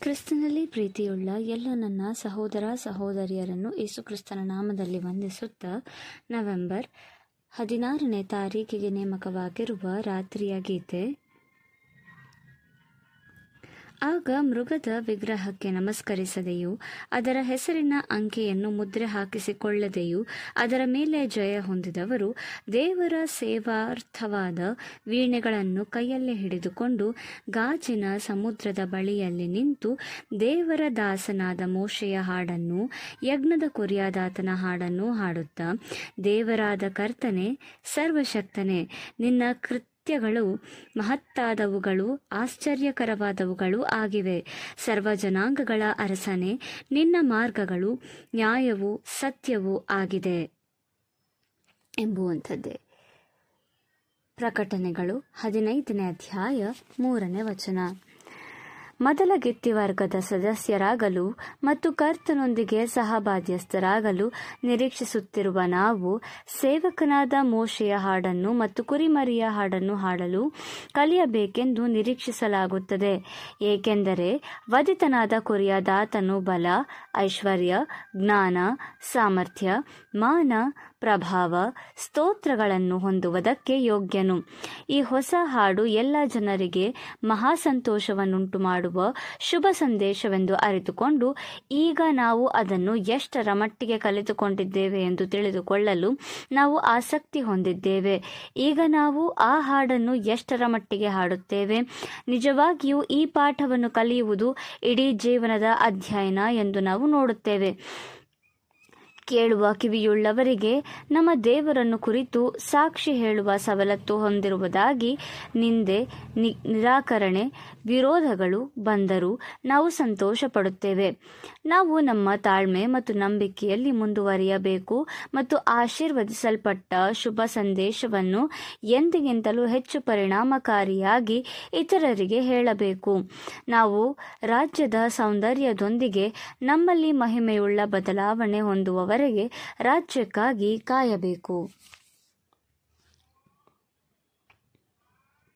ಕ್ರಿಸ್ತನಲ್ಲಿ ಪ್ರೀತಿಯುಳ್ಳ ಎಲ್ಲ ನನ್ನ ಸಹೋದರ ಸಹೋದರಿಯರನ್ನು ಯೇಸುಕ್ರಿಸ್ತನ ನಾಮದಲ್ಲಿ ವಂದಿಸುತ್ತಾ ನವೆಂಬರ್ ಹದಿನಾರನೇ ತಾರೀಕಿಗೆ ನೇಮಕವಾಗಿರುವ ರಾತ್ರಿಯ ಗೀತೆ ಆಗ ಮೃಗದ ವಿಗ್ರಹಕ್ಕೆ ನಮಸ್ಕರಿಸದೆಯೂ ಅದರ ಹೆಸರಿನ ಅಂಕೆಯನ್ನು ಮುದ್ರೆ ಹಾಕಿಸಿಕೊಳ್ಳದೆಯೂ ಅದರ ಮೇಲೆ ಜಯ ಹೊಂದಿದವರು ದೇವರ ಸೇವಾರ್ಥವಾದ ವೀಣೆಗಳನ್ನು ಕೈಯಲ್ಲಿ ಹಿಡಿದುಕೊಂಡು ಗಾಜಿನ ಸಮುದ್ರದ ಬಳಿಯಲ್ಲಿ ನಿಂತು ದೇವರ ದಾಸನಾದ ಮೋಶೆಯ ಹಾಡನ್ನು ಯಜ್ಞದ ಕುರಿಯಾದಾತನ ಹಾಡನ್ನು ಹಾಡುತ್ತಾ ದೇವರಾದ ಕರ್ತನೆ ಸರ್ವಶಕ್ತನೆ ನಿನ್ನ ಕೃತ್ ಕೃತ್ಯಗಳು ಮಹತ್ತಾದವುಗಳು ಆಶ್ಚರ್ಯಕರವಾದವುಗಳು ಆಗಿವೆ ಸರ್ವ ಜನಾಂಗಗಳ ಅರಸನೆ ನಿನ್ನ ಮಾರ್ಗಗಳು ನ್ಯಾಯವೂ ಸತ್ಯವೂ ಆಗಿದೆ ಎಂಬುವಂಥದ್ದೇ ಪ್ರಕಟಣೆಗಳು ಹದಿನೈದನೇ ಅಧ್ಯಾಯ ಮೂರನೇ ವಚನ ಮೊದಲ ಗಿತ್ತಿವರ್ಗದ ಸದಸ್ಯರಾಗಲು ಮತ್ತು ಕರ್ತನೊಂದಿಗೆ ಸಹಬಾಧ್ಯಸ್ಥರಾಗಲು ನಿರೀಕ್ಷಿಸುತ್ತಿರುವ ನಾವು ಸೇವಕನಾದ ಮೋಶೆಯ ಹಾಡನ್ನು ಮತ್ತು ಕುರಿಮರಿಯ ಹಾಡನ್ನು ಹಾಡಲು ಕಲಿಯಬೇಕೆಂದು ನಿರೀಕ್ಷಿಸಲಾಗುತ್ತದೆ ಏಕೆಂದರೆ ವಧಿತನಾದ ಕುರಿಯದಾತನು ಬಲ ಐಶ್ವರ್ಯ ಜ್ಞಾನ ಸಾಮರ್ಥ್ಯ ಮಾನ ಪ್ರಭಾವ ಸ್ತೋತ್ರಗಳನ್ನು ಹೊಂದುವುದಕ್ಕೆ ಯೋಗ್ಯನು ಈ ಹೊಸ ಹಾಡು ಎಲ್ಲ ಜನರಿಗೆ ಮಹಾ ಸಂತೋಷವನ್ನುಂಟು ಮಾಡುವ ಶುಭ ಸಂದೇಶವೆಂದು ಅರಿತುಕೊಂಡು ಈಗ ನಾವು ಅದನ್ನು ಎಷ್ಟರ ಮಟ್ಟಿಗೆ ಕಲಿತುಕೊಂಡಿದ್ದೇವೆ ಎಂದು ತಿಳಿದುಕೊಳ್ಳಲು ನಾವು ಆಸಕ್ತಿ ಹೊಂದಿದ್ದೇವೆ ಈಗ ನಾವು ಆ ಹಾಡನ್ನು ಎಷ್ಟರ ಮಟ್ಟಿಗೆ ಹಾಡುತ್ತೇವೆ ನಿಜವಾಗಿಯೂ ಈ ಪಾಠವನ್ನು ಕಲಿಯುವುದು ಇಡೀ ಜೀವನದ ಅಧ್ಯಯನ ಎಂದು ನಾವು ನೋಡುತ್ತೇವೆ ಕೇಳುವ ಕಿವಿಯುಳ್ಳವರಿಗೆ ನಮ್ಮ ದೇವರನ್ನು ಕುರಿತು ಸಾಕ್ಷಿ ಹೇಳುವ ಸವಲತ್ತು ಹೊಂದಿರುವುದಾಗಿ ನಿಂದೆ ನಿರಾಕರಣೆ ವಿರೋಧಗಳು ಬಂದರೂ ನಾವು ಸಂತೋಷ ಪಡುತ್ತೇವೆ ನಾವು ನಮ್ಮ ತಾಳ್ಮೆ ಮತ್ತು ನಂಬಿಕೆಯಲ್ಲಿ ಮುಂದುವರಿಯಬೇಕು ಮತ್ತು ಆಶೀರ್ವದಿಸಲ್ಪಟ್ಟ ಶುಭ ಸಂದೇಶವನ್ನು ಎಂದಿಗಿಂತಲೂ ಹೆಚ್ಚು ಪರಿಣಾಮಕಾರಿಯಾಗಿ ಇತರರಿಗೆ ಹೇಳಬೇಕು ನಾವು ರಾಜ್ಯದ ಸೌಂದರ್ಯದೊಂದಿಗೆ ನಮ್ಮಲ್ಲಿ ಮಹಿಮೆಯುಳ್ಳ ಬದಲಾವಣೆ ಹೊಂದುವವರೆಗೆ ರಾಜ್ಯಕ್ಕಾಗಿ ಕಾಯಬೇಕು